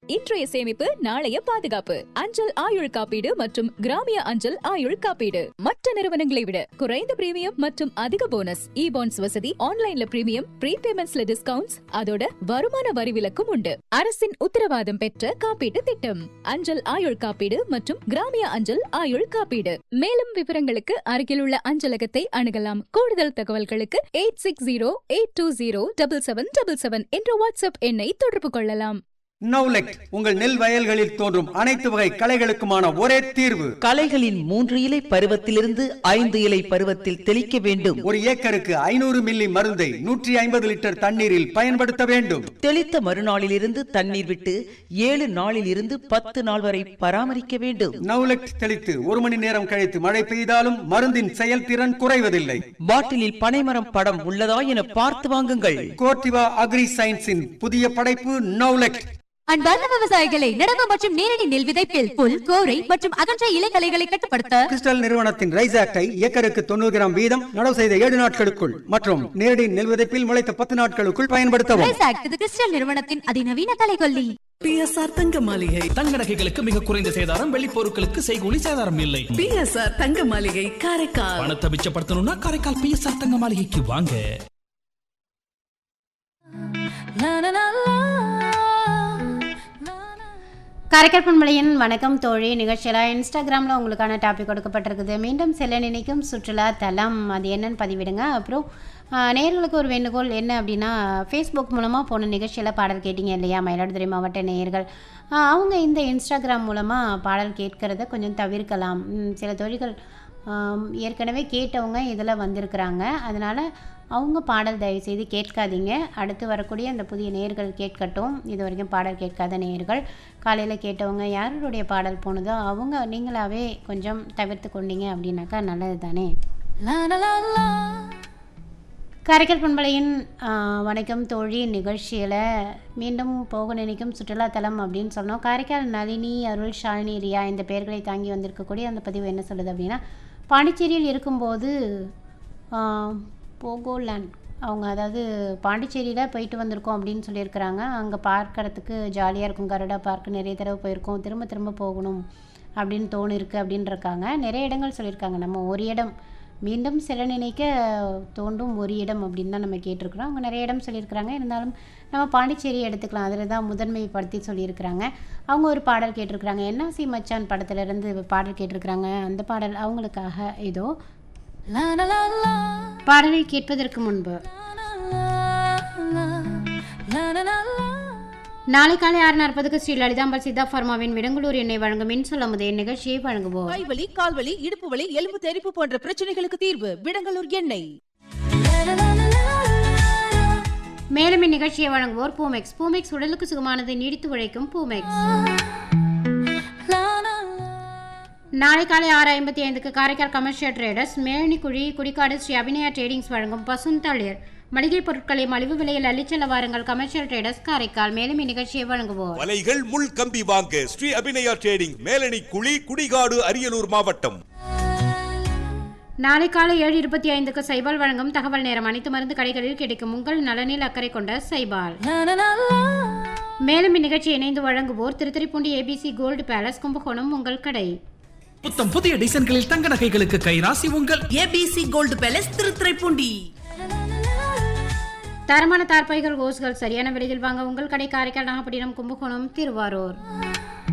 இன்றைய சேமிப்பு நாளைய பாதுகாப்பு அஞ்சல் ஆயுள் காப்பீடு மற்றும் கிராமிய அஞ்சல் ஆயுள் காப்பீடு மற்ற நிறுவனங்களை விட குறைந்த பிரீமியம் மற்றும் அதிக போனஸ் இ பாண்ட்ஸ் வசதி ஆன்லைன்ல பிரீமியம் ப்ரீபேமெண்ட்ஸ்ல டிஸ்கவுண்ட்ஸ் அதோட வருமான வரி விலக்கும் உண்டு அரசின் உத்தரவாதம் பெற்ற காப்பீட்டு திட்டம் அஞ்சல் ஆயுள் காப்பீடு மற்றும் கிராமிய அஞ்சல் ஆயுள் காப்பீடு மேலும் விவரங்களுக்கு அருகிலுள்ள அஞ்சலகத்தை அணுகலாம் கூடுதல் தகவல்களுக்கு eight six zero eight two zero double seven double seven என்ற வாட்ஸ்அப் எண்ணை தொடர்பு கொள்ளலாம் நவுலெக்ட் உங்கள் நெல் வயல்களில் தோன்றும் அனைத்து வகை களைகளுக்குமான ஒரே தீர்வு களைகளின் மூன்று இலை பருவத்திலிருந்து ஐந்து இலை பருவத்தில் தெளிக்க வேண்டும் ஒரு ஏக்கருக்கு ஐநூறு மில்லி மருந்தை நூற்றி ஐம்பது லிட்டர் தண்ணீரில் பயன்படுத்த வேண்டும் தெளித்த மறுநாளிலிருந்து தண்ணீர் விட்டு ஏழு நாளில் இருந்து பத்து நாள் வரை பராமரிக்க வேண்டும் நவுலெக்ட் தெளித்து ஒரு மணி நேரம் கழித்து மழை பெய்தாலும் மருந்தின் செயல்திறன் குறைவதில்லை பாட்டிலில் பனைமரம் படம் உள்ளதா என பார்த்து வாங்குங்கள் கோர்டிவா அக்ரி சயின்ஸின் புதிய படைப்பு நவுலெக்ட் அன்பார்ந்த விவசாயிகளை நடவு மற்றும் நேரடி நெல் விதைப்பில் புல் கோரை மற்றும் அகன்ற இலைகளைகளை கட்டுப்படுத்த கிறிஸ்டல் நிறுவனத்தின் ரைஸ் ஆக்டை ஏக்கருக்கு தொண்ணூறு கிராம் வீதம் நடவு செய்த ஏழு நாட்களுக்குள் மற்றும் நேரடி நெல் விதைப்பில் முளைத்த பத்து நாட்களுக்குள் பயன்படுத்தவும் ரைஸ் ஆக்ட் இது கிறிஸ்டல் நிறுவனத்தின் அதிநவீன கலைகொல்லி பிஎஸ்ஆர் தங்க மாளிகை தங்க நகைகளுக்கு மிக குறைந்த சேதாரம் வெள்ளி பொருட்களுக்கு செய்கூலி சேதாரம் இல்லை பிஎஸ்ஆர் தங்க மாளிகை காரைக்கால் பணத்தை மிச்சப்படுத்தணும்னா காரைக்கால் பிஎஸ்ஆர் தங்க மாளிகைக்கு வாங்க காரைக்கால் பண்பலையின் வணக்கம் தோழி நிகழ்ச்சியில் இன்ஸ்டாகிராமில் உங்களுக்கான டாபிக் கொடுக்கப்பட்டிருக்குது மீண்டும் செல்ல நினைக்கும் சுற்றுலா தலம் அது என்னன்னு பதிவிடுங்க அப்புறம் ஆ, நேயர்களுக்கு ஒரு வேண்டுகோள் என்ன அப்படின்னா ஃபேஸ்புக் மூலமாக போன நிகழ்ச்சியில் பாடல் கேட்டீங்க இல்லையா மயிலாடுதுறை மாவட்ட நேயர்கள் ஆ, அவங்க இந்த இன்ஸ்டாகிராம் மூலமாக பாடல் கேட்கறத கொஞ்சம் தவிர்க்கலாம் ம், சில தொழில்கள் ஆம், ஏற்கனவே கேட்டவங்க இதில் வந்திருக்கிறாங்க அதனால் அவங்க பாடல் தயவு செய்து கேட்காதீங்க அடுத்து வரக்கூடிய அந்த புதிய நேயர்கள் கேட்கட்டும் இது வரைக்கும் பாடல் கேட்காத நேயர்கள் காலையில் கேட்டவங்க யாருடைய பாடல் போனதோ அவங்க நீங்களாவே கொஞ்சம் தவிர்த்து கொண்டீங்க அப்படின்னாக்கா நல்லது தானே காரைக்கால் பண்பலையின் ஆ, வணக்கம் தோழி நிகழ்ச்சியில் மீண்டும் போக நினைக்கும் சுற்றுலாத்தலம் அப்படின்னு சொன்னோம் காரைக்கால் நளினி அருள் ஷாலினி ரியா இந்த பெயர்களை தாங்கி வந்திருக்கக்கூடிய அந்த பதிவு என்ன சொல்லுது அப்படின்னா பாண்டிச்சேரியில் இருக்கும்போது ஆ, போகோலேண்ட் அவங்க அதாவது பாண்டிச்சேரியில் போயிட்டு வந்திருக்கோம் அப்படின்னு சொல்லியிருக்கிறாங்க அங்கே பார்க்கறதுக்கு ஜாலியாக இருக்கும் கருடா பார்க் நிறைய தடவை போயிருக்கோம் திரும்ப திரும்ப போகணும் அப்படின்னு தோணிருக்கு அப்படின்ட்டுருக்காங்க நிறைய இடங்கள் சொல்லியிருக்காங்க நம்ம ஒரு இடம் மீண்டும் சில நினைக்க தோண்டும் ஒரு இடம் அப்படின்னு தான் நம்ம கேட்டிருக்கிறோம் அவங்க நிறைய இடம் சொல்லியிருக்கிறாங்க இருந்தாலும் நம்ம பாண்டிச்சேரி எடுத்துக்கலாம் அதில் தான் முதன்மைப்படுத்தி சொல்லியிருக்கிறாங்க அவங்க ஒரு பாடல் கேட்டிருக்கிறாங்க என்ஆசி மச்சான் படத்துலேருந்து பாடல் கேட்டிருக்கிறாங்க அந்த பாடல் அவங்களுக்காக ஏதோ பாடலை கேட்பதற்கு முன்பு நாளை காலை ஆறு நாற்பதுக்கு ஸ்ரீ லலிதாம்பல் சித்தா ஃபர்மாவின் விடங்குளூர் எண்ணெய் வழங்கும் மின்சொல்ல முதல் நிகழ்ச்சியை வழங்குவோம் கைவலி கால்வலி இடுப்பு வலி எலும்பு தெறிப்பு போன்ற பிரச்சனைகளுக்கு தீர்வு விடங்கலூர் எண்ணெய் மேலும் இந்நிகழ்ச்சியை வழங்குவோர் பூமெக்ஸ் பூமெக்ஸ் உடலுக்கு சுகமானது நீடித்து உழைக்கும் பூமெக்ஸ் நாளை காலை ஆறு ஐம்பத்தி ஐந்துக்கு Karaikal commercial traders Menikuzhi Kudikadu Sri Abhinaya tradings வழங்கும் பசுந்தளிர் மளிகை பொருட்களை மலிவு விலையில் அள்ளிச்செல்ல வாருங்கள் கமர்ஷியல் ட்ரேடர்ஸ் காரைக்கால் மேலும் இந்நிகழ்ச்சியை வழங்குவோர் வலைகள் முள் கம்பி வாங்க ஸ்ரீ அபிநயா ட்ரேடிங் மேலணி குழி குடிகாடு அரியலூர் மாவட்டம் நாளை காலை ஏழு இருபத்தி ஐந்துக்கு சைபால் வழங்கும் தகவல் நேரம் அனைத்து மருந்து கடைகளில் கிடைக்கும் உங்கள் நலனில் அக்கறை கொண்ட சைபால் மேலும் இந்நிகழ்ச்சி இணைந்து வழங்குவோர் Thiruthuraipoondi ABC gold palace Kumbakonam உங்கள் கடை புத்தம் புதிய டிசைன்களில் தங்க நகைகளுக்கு கைராசி உங்கள் ஏபிசி கோல்டு பேலஸ் திருத்துறைப்பூண்டி தரமான தார்பாய்கள் ஹோஸ்கள் சரியான விலையில் வாங்க உங்கள் கடை காரைக்கால் நாகப்பட்டினம் கும்பகோணம் திருவாரூர்